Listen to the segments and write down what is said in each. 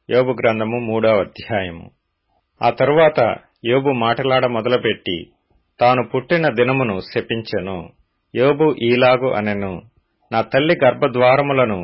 యోబు గ్రంథము మూడవ అధ్యాయము ఆ తరువాత యోబు మాటలాడ మొదలుపెట్టి తాను పుట్టిన దినమును శపించెను యోబు ఈలాగు అనెను నా తల్లి గర్భద్వారములను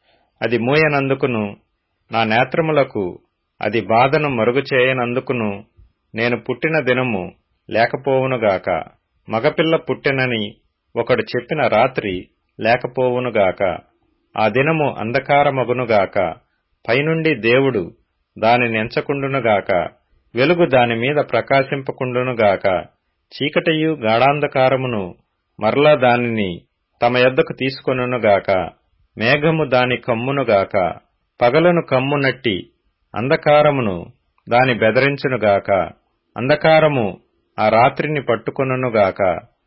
అది మూయనందుకును నా నేత్రములకు అది బాధను మరుగు చేయనందుకును నేను పుట్టిన దినము లేకపోవునుగాక మగపిల్ల పుట్టెనని ఒకడు చెప్పిన రాత్రి లేకపోవునుగాక ఆ దినము అంధకారమగునుగాక పైనుండి దేవుడు దానినెంచకుండునుగాక వెలుగు దానిమీద ప్రకాశింపకుండునుగాక చీకటియు గాఢాంధకారమును మరలా దానిని తమ యొద్దకు తీసుకొనుగాక మేఘము దాని కమ్మునుగాక పగలను కమ్మునట్టి అంధకారమును దాని బెదరించునుగాక అంధకారము ఆ రాత్రిని పట్టుకొనుగాక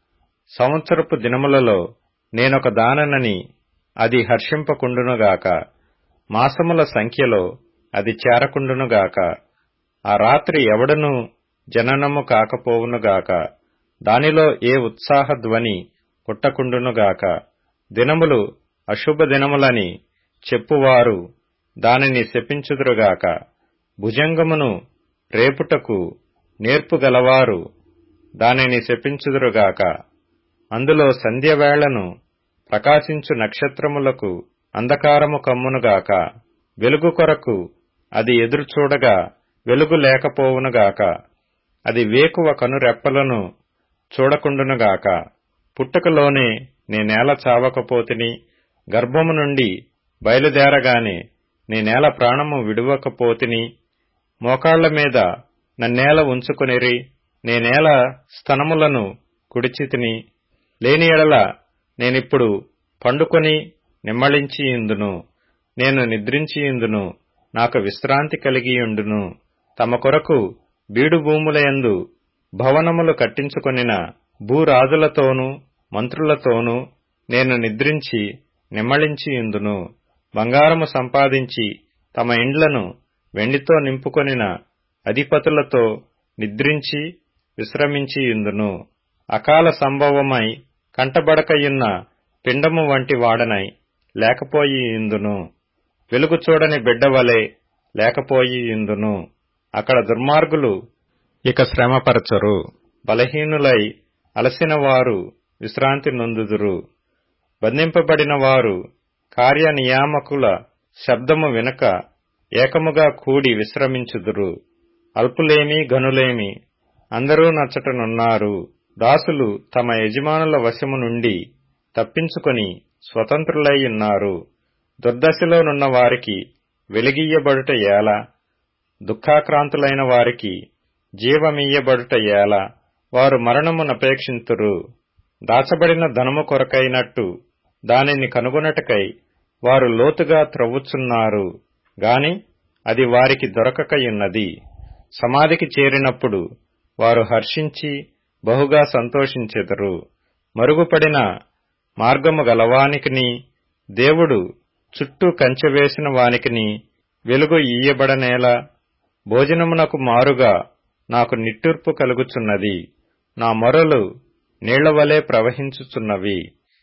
సంవత్సరపు దినములలో నేనొక దాననని అది హర్షింపకుండునుగాక మాసముల సంఖ్యలో అది చేరకుండునుగాక ఆ రాత్రి ఎవడనూ జననము కాకపోవునుగాక దానిలో ఏ ఉత్సాహ ధ్వని పుట్టకుండునుగాక దినములు అశుభ దినములని చెప్పువారు దానిని శపించుదురుగాక భుజంగమును రేపుటకు నేర్పుగలవారు దానిని శపించుదురుగాక అందులో సంధ్యవేళను ప్రకాశించు నక్షత్రములకు అంధకారము కమ్మునుగాక వెలుగు కొరకు అది ఎదురుచూడగా వెలుగు లేకపోవునుగాక అది వేకువ కనురెప్పలను చూడకుండునుగాక పుట్టుకలోనే నేనేల చావకపోతిని గర్భము నుండి బయలుదేరగానే నేనేల ప్రాణము విడువకపోతిని మోకాళ్ల మీద నన్నేల ఉంచుకొనిరి నేనేల స్తనములను కుడిచితిని లేని ఎడల నేనిప్పుడు పండుకొని నిమ్మళించియుందును నేను నిద్రించియుందును నాకు విశ్రాంతి కలిగియుండును తమ కొరకు బీడు భూములయందు భవనములు కట్టించుకొనిన భూరాజులతోనూ మంత్రులతోనూ నేను నిద్రించి నిమ్మళించియుందును బంగారము సంపాదించి తమ ఇండ్లను వెండితో నింపుకొనిన అధిపతులతో నిద్రించి విశ్రమించియుందును అకాల సంభవమై కంటబడకయున్న పిండము వంటి వాడనై లేకపోయియుందును వెలుగు చూడని బిడ్డవలే లేకపోయియుందును అక్కడ దుర్మార్గులు ఇక శ్రమపరచరు బలహీనులై అలసిన వారు విశ్రాంతి నొందుదురు బంధింపబడిన వారు కార్యనియామకుల శబ్దము వినక ఏకముగా కూడి విశ్రమించుదురు అల్పులేమి గనులేమి అందరూ నచ్చటనున్నారు దాసులు తమ యజమానుల వశము నుండి తప్పించుకొని స్వతంత్రులై ఉన్నారు దుర్దశలోనున్న వారికి వెలిగియ్యబడుట ఏలా దుఃఖాక్రాంతులైన వారికి జీవమియ్యబడుట ఏలా వారు మరణమునపేక్షింతురు దాచబడిన ధనము కొరకైనట్టు దానిని కనుగొనటకై వారు లోతుగా త్రవ్వుచున్నారు గాని అది వారికి దొరకకయున్నది సమాధికి చేరినప్పుడు వారు హర్షించి బహుగా సంతోషించెదరు మరుగుపడిన మార్గము గలవానికిని దేవుడు చుట్టూ కంచె వేసిన వానికిని వెలుగు ఇయ్యబడనేలా భోజనమునకు మారుగా నాకు నిట్టూర్పు కలుగుచున్నది నా మొరలు నీళ్లవలే ప్రవహించుచున్నవి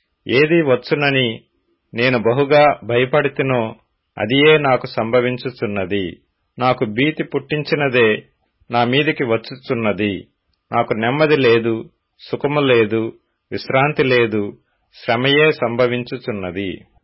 ఏది వచ్చునని నేను బహుగా భయపడితినో అదియే నాకు సంభవించుచున్నది నాకు భీతి పుట్టించినదే నా మీదికి వచ్చుచున్నది నాకు నెమ్మది లేదు సుఖము లేదు విశ్రాంతి లేదు శ్రమయే సంభవించుచున్నది